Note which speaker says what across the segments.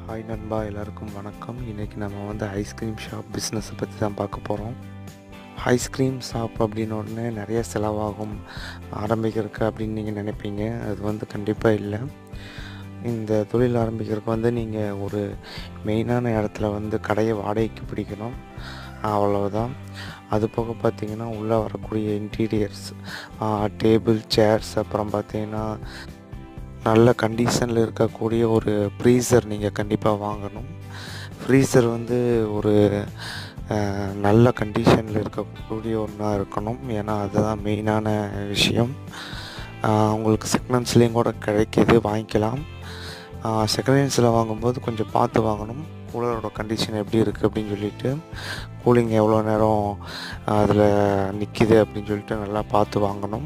Speaker 1: hi நண்பா எல்லாருக்கும் வணக்கம் இன்றைக்கி நம்ம வந்து ஐஸ்கிரீம் ஷாப் பிஸ்னஸை பற்றி தான் பார்க்க போகிறோம் ஐஸ்கிரீம் ஷாப் அப்படின்னு உடனே நிறைய செலவாகும் ஆரம்பிக்கிறதுக்கு அப்படின்னு நீங்கள் நினைப்பீங்க அது வந்து கண்டிப்பாக இல்லை இந்த தொழில் ஆரம்பிக்கிறதுக்கு வந்து நீங்கள் ஒரு மெயினான இடத்துல வந்து கடையை வாடகைக்கு பிடிக்கணும் அவ்வளவுதான் அது போக பார்த்தீங்கன்னா உள்ளே வரக்கூடிய இன்டீரியர்ஸ் டேபிள் சேர்ஸ் அப்புறம் பார்த்தீங்கன்னா நல்ல கண்டிஷனில் இருக்கக்கூடிய ஒரு ஃப்ரீசர் நீங்கள் கண்டிப்பாக வாங்கணும் ஃப்ரீசர் வந்து ஒரு அஹ், நல்ல கண்டிஷனில் இருக்கக்கூடிய ஒன்றா இருக்கணும் ஏன்னா அதுதான் மெயினான விஷயம் அஹ், உங்களுக்கு செகண்ட்ஸ்லேயும் கூட கிடைக்கிது வாங்கிக்கலாம் செகண்ட் ஹேண்ட்ஸில் வாங்கும்போது கொஞ்சம் பார்த்து வாங்கணும் கூலரோட கண்டிஷன் எப்படி இருக்குது அப்படின்னு சொல்லிட்டு கூலிங் எவ்வளோ நேரம் அதில் நிற்கிது அப்படின்னு சொல்லிட்டு நல்லா பார்த்து வாங்கணும்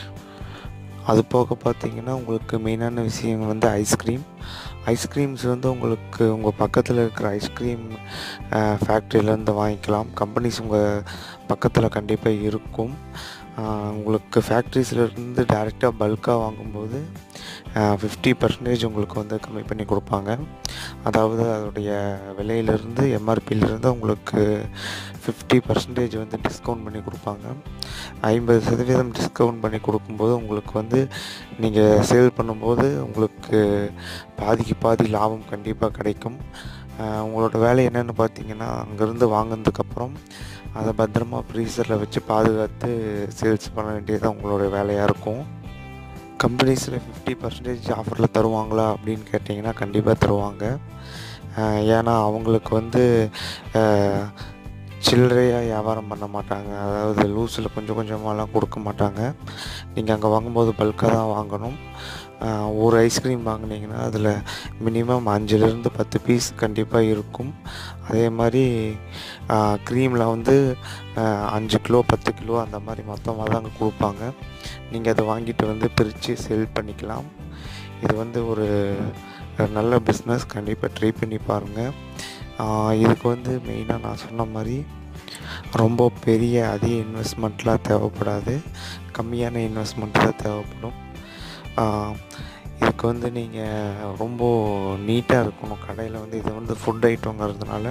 Speaker 1: அது போக பார்த்தீங்கன்னா உங்களுக்கு மெயினான விஷயம் வந்து ஐஸ்கிரீம் ஐஸ்கிரீம்ஸ் வந்து உங்களுக்கு உங்கள் பக்கத்தில் இருக்கிற ஐஸ்கிரீம் ஃபேக்ட்ரியிலேருந்து வாங்கிக்கலாம் கம்பெனிஸ் உங்கள் பக்கத்தில் கண்டிப்பாக இருக்கும் அஹ், உங்களுக்கு ஃபேக்ட்ரிஸ்லேருந்து டேரெக்டாக பல்காக வாங்கும்போது ஃபிஃப்டி பர்சன்டேஜ் உங்களுக்கு வந்து கம்மி பண்ணி கொடுப்பாங்க அதாவது அதோடைய விலையிலேருந்து எம்ஆர்பியிலேருந்து உங்களுக்கு ஃபிஃப்டி பர்சன்டேஜ் வந்து டிஸ்கவுண்ட் பண்ணி கொடுப்பாங்க ஐம்பது சதவீதம் டிஸ்கவுண்ட் பண்ணி கொடுக்கும்போது உங்களுக்கு வந்து நீங்கள் சேல் பண்ணும்போது உங்களுக்கு பாதிக்கு பாதி லாபம் கண்டிப்பாக கிடைக்கும் அஹ் உங்களோட வேலை என்னென்னு பார்த்தீங்கன்னா அங்கேருந்து வாங்கினதுக்கப்புறம் அதை பத்திரமா ஃப்ரீசரில் வச்சு பாதுகாத்து சேல்ஸ் பண்ண வேண்டியது உங்களோட வேலையாக இருக்கும் கம்பெனிஸில் ஃபிஃப்டி பர்சன்டேஜ் ஆஃபரில் தருவாங்களா அப்படின்னு கேட்டிங்கன்னா கண்டிப்பாக தருவாங்க அஹ் ஏன்னா அவங்களுக்கு வந்து அஹ், சில்லறையாக வியாபாரம் பண்ண மாட்டாங்க அதாவது லூஸில் கொஞ்சம் கொஞ்சமாலாம் கொடுக்க மாட்டாங்க நீங்கள் அங்கே வாங்கும்போது பல்காக தான் வாங்கணும் அஹ், ஒரு ஐஸ்கிரீம் வாங்குனீங்கன்னா அதில் மினிமம் அஞ்சுலேருந்து பத்து பீஸ் கண்டிப்பாக இருக்கும் அதே மாதிரி க்ரீமில் வந்து அஹ், அஞ்சு கிலோ பத்து கிலோ அந்த மாதிரி மொத்தமாக தான் அங்கே கொடுப்பாங்க நீங்கள் அதை வாங்கிட்டு வந்து பிரித்து சேல் பண்ணிக்கலாம் இது வந்து ஒரு நல்ல பிஸ்னஸ் கண்டிப்பாக ட்ரை பண்ணி பாருங்கள் ஆஹ் இதுக்கு வந்து மெயினாக நான் சொன்ன மாதிரி ரொம்ப பெரிய அதிக இன்வெஸ்ட்மெண்ட்லாம் தேவைப்படாது கம்மியான இன்வெஸ்ட்மெண்ட் தான் தேவைப்படும் ஆஹ் இதுக்கு வந்து நீங்கள் ரொம்ப நீட்டாக இருக்கணும் கடையில் வந்து இது வந்து ஃபுட் ஐட்டங்கிறதுனால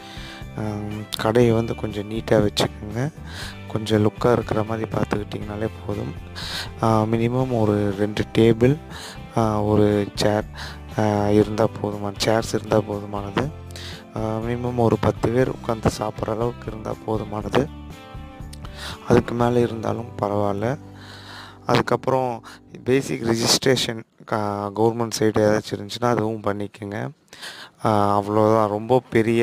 Speaker 1: ஆஹ் கடையை வந்து கொஞ்சம் நீட்டாக வச்சுக்கோங்க கொஞ்சம் லுக்காக இருக்கிற மாதிரி பார்த்துக்கிட்டிங்கனாலே போதும் மினிமம் ஒரு ரெண்டு டேபிள் ஒரு சேர் இருந்தால் போதுமான சேர்ஸ் இருந்தால் போதுமானது மினிமம் ஒரு பத்து பேர் உட்காந்து சாப்பிட்ற அளவுக்கு இருந்தால் போதுமானது அதுக்கு மேலே இருந்தாலும் பரவாயில்ல அதுக்கப்புறம் பேசிக் ரிஜிஸ்ட்ரேஷன் கவர்மெண்ட் சைடு ஏதாச்சும் இருந்துச்சுன்னா அதுவும் பண்ணிக்கோங்க ஆஹ் அவ்வளோதான் ரொம்ப பெரிய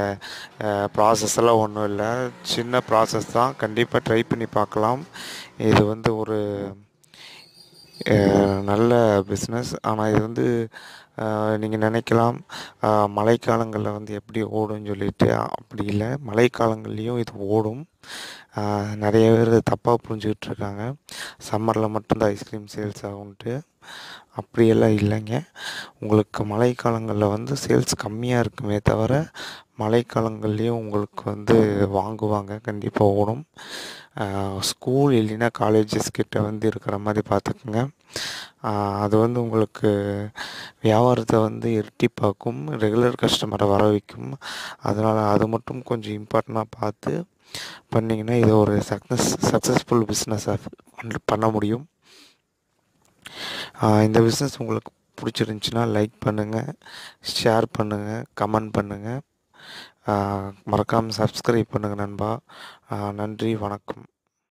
Speaker 1: ப்ராசஸ் எல்லாம் ஒன்றும் இல்லை சின்ன ப்ராசஸ் தான் கண்டிப்பாக ட்ரை பண்ணி பார்க்கலாம் இது வந்து ஒரு அஹ், நல்ல பிஸ்னஸ் ஆனால் இது வந்து நீங்கள் நினைக்கலாம் அஹ், மழைக்காலங்களில் வந்து எப்படி ஓடும்னு சொல்லிட்டு அப்படி இல்லை மழைக்காலங்கள்லேயும் இது ஓடும் அஹ், நிறைய பேர் தப்பாக புரிஞ்சுக்கிட்டு இருக்காங்க சம்மரில் மட்டும்தான் ஐஸ்கிரீம் சேல்ஸ் ஆகும்ன்ட்டு அப்படியெல்லாம் இல்லைங்க உங்களுக்கு மழைக்காலங்களில் வந்து சேல்ஸ் கம்மியாக இருக்குமே தவிர மழைக்காலங்கள்லேயும் உங்களுக்கு வந்து வாங்குவாங்க கண்டிப்பாக ஓடும் ஸ்கூல் இல்லைன்னா காலேஜஸ் கிட்ட வந்து இருக்கிற மாதிரி பார்த்துக்குங்க ஆஹ் அது வந்து உங்களுக்கு வியாபாரத்தை வந்து இரட்டிப்பாக்கும் ரெகுலர் கஸ்டமரை வர வைக்கும் அதனால் அது மட்டும் கொஞ்சம் இம்பார்ட்டண்ட்டாக பார்த்து பண்ணிங்கன்னா இது ஒரு சக்ஸஸ் சக்ஸஸ்ஃபுல் பிஸ்னஸாக பண்ண முடியும் ஆஹ் இந்த பிஸ்னஸ் உங்களுக்கு பிடிச்சிருந்துச்சின்னா லைக் பண்ணுங்கள் ஷேர் பண்ணுங்கள் கமெண்ட் பண்ணுங்கள் மறக்காமல் சப்ஸ்கிரைப் பண்ணுங்கள் நண்பா ஆஹ் நன்றி வணக்கம்